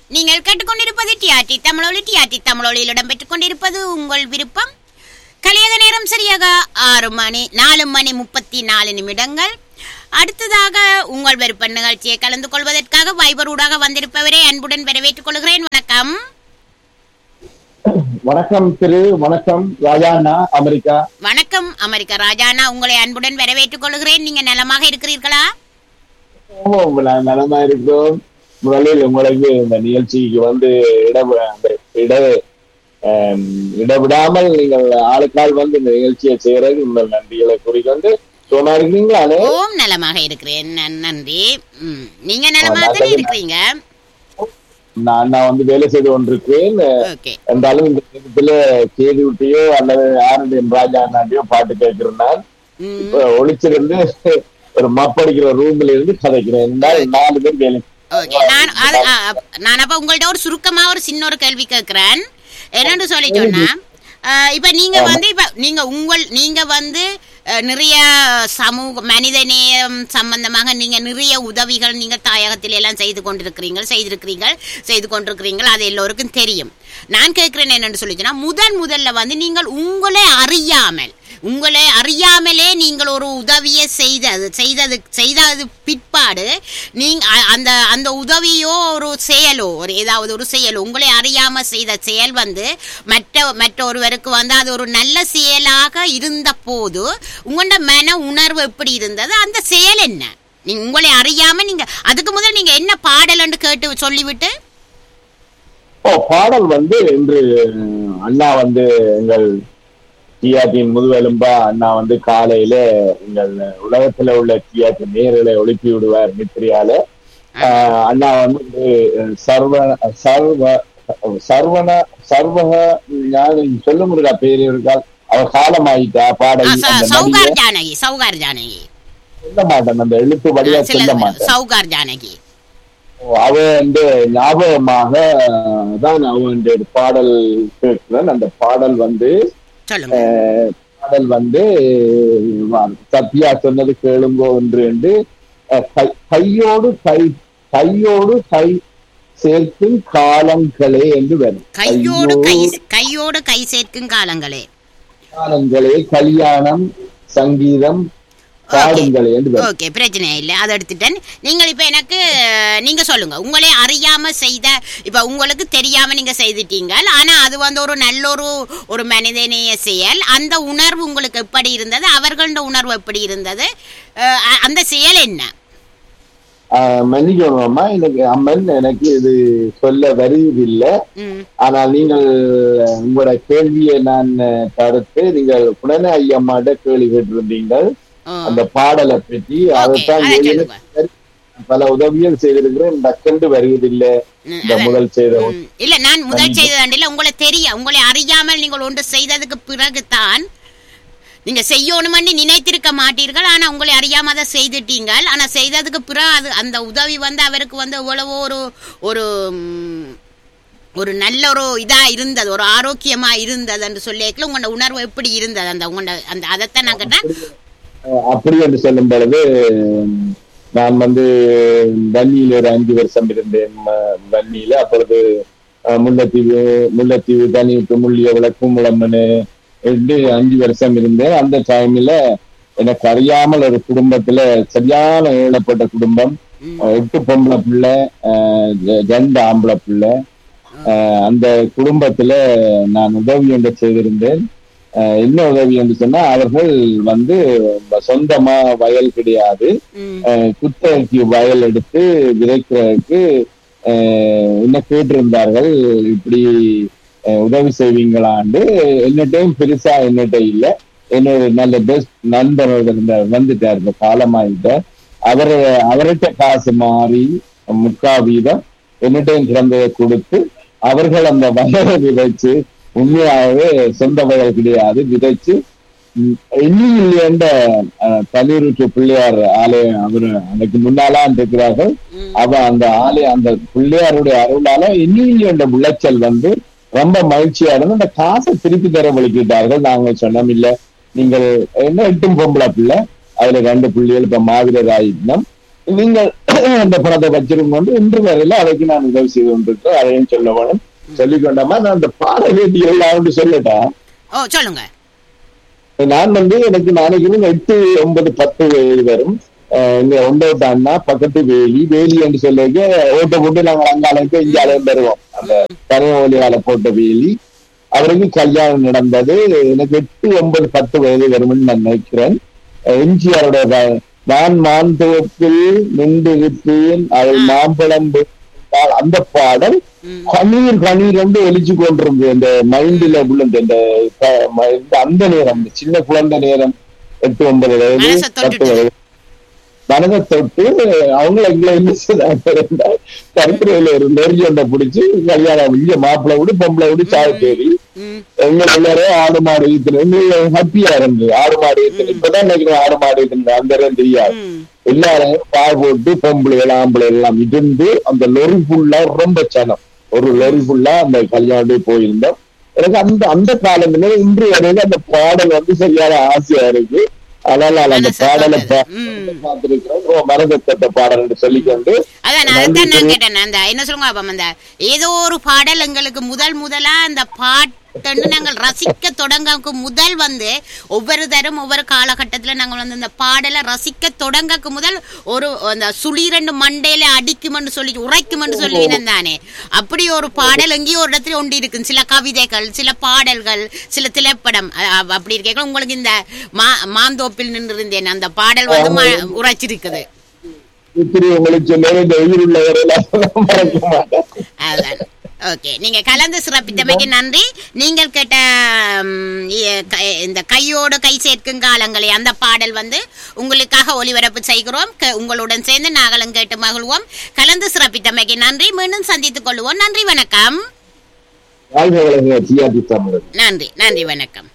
நீங்கள் கேட்டுக்கொண்டிருப்பது டிஆர்டி தமிழொலி டிஆர்டி தமிழொலியில் இடம்பெற்றுக் கொண்டிருப்பது உங்கள் விருப்பம் கலியக நேரம் சரியாக ஆறு மணி நாலு மணி முப்பத்தி நாலு நிமிடங்கள் அடுத்ததாக உங்கள் விருப்ப நிகழ்ச்சியை கலந்து கொள்வதற்காக வைபர் ஊடாக வந்திருப்பவரை அன்புடன் வரவேற்றுக் கொள்கிறேன் வணக்கம் வணக்கம் திரு வணக்கம் ராஜாண்ணா அமெரிக்கா வணக்கம் அமெரிக்கா ராஜானா உங்களை அன்புடன் வரவேற்றுக் கொள்கிறேன் நீங்க நலமாக இருக்கிறீர்களா ஓ, நான் நலமா இருக்கிறோம் முதலில் உங்களுக்கு இந்த நிகழ்ச்சிக்கு வந்து இட அந்த இட ஆம், இடவிடாமல் நீங்கள் ஆளுக்கால் வந்து இந்த நிகழ்ச்சியை செய்யறது உங்கள் நன்றிகளை கூறிக்கொண்டு சும்மா இருக்கீங்களா ஓம் நலமாக இருக்கிறேன் நன்- நன்றி ம், நீங்க நலமாக தானே இருக்கிறீங்க நான் நான் வந்து வேலை செய்து கொண்டிருக்கேன் ஓகே என்றாலும் இந்த நேரத்துல கேது விட்டியோ அல்லது ஆருடைய ராஜா அண்ணாட்டியோ பாட்டு கேட்கிறேன் நான் ம் இப்ப ஒளிச்சிருந்து ஒரு மப்படிக்கிற ரூம்ல இருந்து கதைக்கிறேன் என்றால் நாலு பேர் வேலை ஓகே நான் அது ஆ, அப்- நான் அப்ப உங்கள்ட்ட ஒரு சுருக்கமா ஒரு சின்ன ஒரு கேள்வி கேட்கிறேன் என்னன்னு சொல்லி சொன்னா ஆ, இப்ப நீங்க வந்து இப்ப நீங்க உங்கள் நீங்க வந்து அ, நிறைய சமூக மனிதநேயம் சம்பந்தமாக நீங்க நிறைய உதவிகள் நீங்க தாயகத்தில் எல்லாம் செய்து கொண்டிருக்கிறீங்க செய்திருக்கிறீர்கள் செய்து கொண்டிருக்கிறீர்கள் அது எல்லோருக்கும் தெரியும் நான் கேட்கிறேன் என்னன்னு சொல்லி சொன்னா முதன் முதல்ல வந்து நீங்கள் உங்களை அறியாமல் உங்களை அறியாமலே நீங்கள் ஒரு உதவியை செய்தது செய்தது செய்தது பிற்பாடு நீங்க அ- அந்த அந்த உதவியோ ஒரு செயலோ ஒரு ஏதாவது ஒரு செயலோ உங்களை அறியாம செய்த செயல் வந்து மற்ற மற்றொருவருக்கு வந்து அது ஒரு நல்ல செயலாக இருந்த போது உங்களோட மன உணர்வு எப்படி இருந்தது அந்த செயல் என்ன நீங்க உங்களை அறியாம நீங்க அதுக்கு முதல் நீங்க என்ன பாடல்னு கேட்டு சொல்லிவிட்டு ஓ பாடல் வந்து இன்று அண்ணா வந்து எங்கள் டிஆர்டியின் முதுவெலும்பா அண்ணா வந்து காலையில எங்கள் உலகத்துல உள்ள டிஆர்டி நேர்களை ஒழுப்பி விடுவார் மித்திரியால ஆஹ் அண்ணா வந்து இன்று சர்வ சர்வ சர்வன சர்வக ஞான சொல்ல முடியல பேர் இருக்கால் அவர் காலமாயிட்டா ஆ, பாடல் ச- அந்த சௌகார் நடிகை ஜானகி சௌகார் ஜானகி சொல்ல மாட்டேன் அந்த எழுத்து வழியா சில சொல்ல மாட்டேன் சௌகார் ஜானகி அவ வந்து ஞாபகமாக தான் அவன் பாடல் கேட்கிறேன் அந்த பாடல் வந்து சொல்லுங்க அஹ், பாடல் வந்து வா- சத்யா சொன்னது கேளுங்கோ என்று என்று அஹ், கை- கையோடு கை கையோடு கை சேர்க்கும் காலங்களே என்று வரும் கையோடு கை கையோ- கையோடு கை சேர்க்கும் காலங்களே காலங்களே கல்யாணம் சங்கீதம் பாடுங்களே என்று வரும் ஓகே பிரச்சனை இல்லை அதை எடுத்துட்டேன் நீங்கள் இப்ப எனக்கு அஹ், நீங்க சொல்லுங்க உங்களே அறியாம செய்த இப்ப உங்களுக்கு தெரியாம நீங்க செய்துட்டீங்க ஆனா அது வந்து ஒரு நல்ல ஒரு ஒரு மனிதநேய செயல் அந்த உணர்வு உங்களுக்கு எப்படி இருந்தது அவர்களோட உணர்வு எப்படி இருந்தது அஹ், அ- அந்த செயல் என்ன அஹ், மன்னிக்கணும் அம்மா எனக்கு அம்மன் எனக்கு இது சொல்ல வருவதில்லை ம் ஆனால் நீங்கள் உங்களோட கேள்வியை நான் தடுத்து நீங்கள் புனன ஐயம்மாட்ட கேள்வி கேட்டிருந்தீங்கள் ஓ, அந்த பாடலை பற்றி ஓகே அதைத்தான் அதை எழுதி- சொல்லுங்க பல உதவிகள் செய்திருக்கிறேன் டக்கென்று வருவதில்லை ம், இந்த அதான். முதல் செய்த ம், இல்ல நான் முதல் செய்ததாண்டில உங்களை தெரிய உங்களை அறியாமல் நீங்கள் ஒன்று செய்ததுக்கு பிறகுதான் நீங்க செய்யணும்னு நினைத்திருக்க மாட்டீர்கள் ஆனா உங்களை அறியாம அதை செய்துட்டீங்க ஆனா செய்ததுக்கு பிறகு அது அந்த உதவி வந்து அவருக்கு வந்து எவ்வளவோ ஒரு ஒரு ம், ஒரு நல்ல ஒரு இதா இருந்தது ஒரு ஆரோக்கியமா இருந்தது என்று சொல்லியிருக்கல உங்களோட உணர்வு எப்படி இருந்தது அந்த உங்களோட அந்த அதைத்தான் நான் கேட்டேன் அஹ் அப்படி என்று சொல்லும் பொழுது நான் வந்து வன்னியில ஒரு அஞ்சு வருஷம் இருந்தேன் ம- வன்னியில அப்பொழுது அஹ், முல்லைத்தீவு முல்லைத்தீவு தனிவிட்டு முள்ளிய விளக்கும் முளம்மனு என்று அஞ்சு வருஷம் இருந்தேன் அந்த டைம்ல எனக்கு அறியாமல் ஒரு குடும்பத்துல சரியான ஏழப்பட்ட குடும்பம் ம். அஹ், எட்டு பொம்பளை பிள்ளை அஹ், ரெ- ரெண்டு ஆம்பளை பிள்ளை அஹ், அந்த குடும்பத்துல நான் உதவி ஒன்று செய்திருந்தேன் அஹ், என்ன உதவி என்று சொன்னா அவர்கள் வந்து சொந்தமா வயல் கிடையாது ம், அஹ், குத்தகைக்கு வயல் எடுத்து விதைக்கிறதுக்கு அஹ், என்ன கேட்டிருந்தார்கள் இப்படி அஹ், உதவி செய்வீங்களாண்டு என்னட்டையும் பெருசா என்னட்ட இல்ல என்னோட நல்ல பெஸ்ட் நண்பர் ஒருத்தர் இருந்தார், வந்துட்டார் இப்ப காலமாயிட்டார் அவர் அவர்கிட்ட காசு மாறி முக்கா வீதம் என்னட்டையும் கிடந்ததை கொடுத்து அவர்கள் அந்த வயலை விதைச்சு உண்மையாகவே சொந்த வயல் கிடையாது விதைச்சு ம், இன்னும் இல்லையென்ற பன்னீருற்று பிள்ளையார் ஆலயம் அவரு அதுக்கு முன்னாலாம் இருக்கிறார்கள் ம். அவ அந்த ஆலயம் அந்த பிள்ளையாருடைய அருளால இன்னும் இல்லையென்ற விளைச்சல் வந்து ரொம்ப மகிழ்ச்சியா இருந்து அந்த காசை திருப்பி தர வலிக்கிட்டார்கள் நாங்க சொன்னோம் இல்ல நீங்கள் என்ன எட்டும் பொம்பளை பிள்ளை அதுல ரெண்டு பிள்ளைகள் இப்ப மாவீரர் ஆயிட்டோம் நீங்கள் அந்த பணத்தை வச்சிருக்கொண்டு இன்று வரையில அதைக்கு நான் உதவி செய்து கொண்டிருக்கேன் அதையும் சொல்ல வேணும் சொல்லிக்கொண்டாமா நான் அந்த பாட வேண்டிய எல்லாம் சொல்லட்டேன் ஓ சொல்லுங்க நான் வந்து எனக்கு நாளைக்கு எட்டு ஒன்பது பத்து வயது வரும் அஹ் இங்க ஒண்டோட்டான்னா பக்கத்து வேலி வேலி என்று சொல்லிக்க ஓட்ட போட்டு நாங்க அங்காலைக்கு இங்க அலையம் தருவோம் அந்த கருவொலியால போட்ட வேலி அவருக்கு கல்யாணம் நடந்தது எனக்கு எட்டு ஒன்பது பத்து வயது வரும்னு நான் நினைக்கிறேன் எம்ஜிஆரோட வ- நான் மான் தோப்பில் நின்று இருப்பேன் அவள் மாம்பழம் விட்டாள். அந்த பாடல் ம். கண்ணீர் கண்ணீர் வந்து ஒலிச்சு கொண்டிருந்தது அந்த மைண்ட்ல உள்ள இந்த க- ம- இந்த அந்த நேரம் இந்த சின்ன குழந்தை நேரம் எட்டு ஒன்பது வயது மனசை பத்து தொட்டுட்டு. வயது மனதை தொட்டு அவங்க எங்களை என்ன செய்தாங்க கருத்துறையில ஒரு நெருங்கி ஒன்றை பிடிச்சி கல்யாணம் இங்க மாப்பிள்ளை விடு பொம்பளை விடு சாவு தேடி ம் எங்க எல்லாரும் ஆடு மாடு ஈத்துன்னு ஹாப்பியா இருந்து ஆடு மாடு ஈத்துன்னு இப்பதான் நினைக்கிறேன் ஆடு மாடு ஈத்துன்னு அந்த இடம் தெரியாது ம் எல்லாரும் பால் போட்டு பொம்பளைகள் ஆம்பளை எல்லாம் இருந்து அந்த லொரி ஃபுல்லா ரொம்ப சனம் ஒரு லொரி ஃபுல்லா அந்த கல்யாணம் போயிருந்தோம் எனக்கு அந்த அந்த காலத்துல இன்று வரையில அந்த பாடல் வந்து சரியான ஆசையா இருக்கு அதனால நான் அந்த மனசை பாடலை தொட்டது. ம். பார்த்திருக்கிறேன் ஓ மரகத்தட்ட பாடல் என்று சொல்லிக்கொண்டு அதான் நான் அதைத்தான் நான் கேட்டேன் அந்த என்ன சொல்லுங்க அப்ப அந்த ஏதோ ஒரு பாடல் எங்களுக்கு முதல் முதலா அந்த பாட்டுன்னு நாங்கள் ரசிக்க தொடங்கக்கு முதல் வந்து ஒவ்வொரு தரம் ஒவ்வொரு காலகட்டத்துல நாங்கள் வந்து அந்த பாடலை ரசிக்க தொடங்கக்கு முதல் ஒரு அந்த சுளிரண்டு மண்டையில அடிக்குமென்று சொல்லி உரைக்குமென்று சொல்லுவீனன் தானே அப்படி ஒரு பாடல் எங்கேயோ ஒரு இடத்துல ஒண்டி இருக்கு சில கவிதைகள் சில பாடல்கள் சில திரைப்படம் அ- அ- அப்படி இருக்க உங்களுக்கு இந்த மா மாந்தோப்பில் நின்று இருந்தேன் அந்த பாடல் வந்து ம- உரைச்சிருக்குது இப்படி உங்களுக்கு சொன்னது இந்த உயிர் உள்ளவரெல்லாம் மறக்க மாட்டேன் அதான் ஓகே நீங்க கலந்து சிறப்பித்தமைக்கு நன்றி நீங்கள் கேட்ட ம், இ- க- இந்த கையோடு கை சேர்க்கும் காலங்களை அந்த பாடல் வந்து உங்களுக்காக ஒளிபரப்பு செய்கிறோம் க- உங்களுடன் சேர்ந்து நாங்களும் கேட்டு மகிழ்வோம் கலந்து சிறப்பித்தமைக்கு நன்றி மீண்டும் சந்தித்துக் கொள்வோம் நன்றி வணக்கம் வாழ்க வளர்க சிஆர்டி தமிழர் நன்றி நன்றி வணக்கம்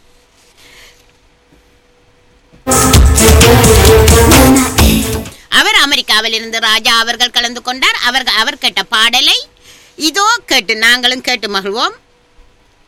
அவர் அமெரிக்காவில் இருந்து ராஜா அவர்கள் கலந்து கொண்டார் அவர் அவர் கேட்ட பாடலை இதோ கேட்டு நாங்களும் கேட்டு மகிழ்வோம்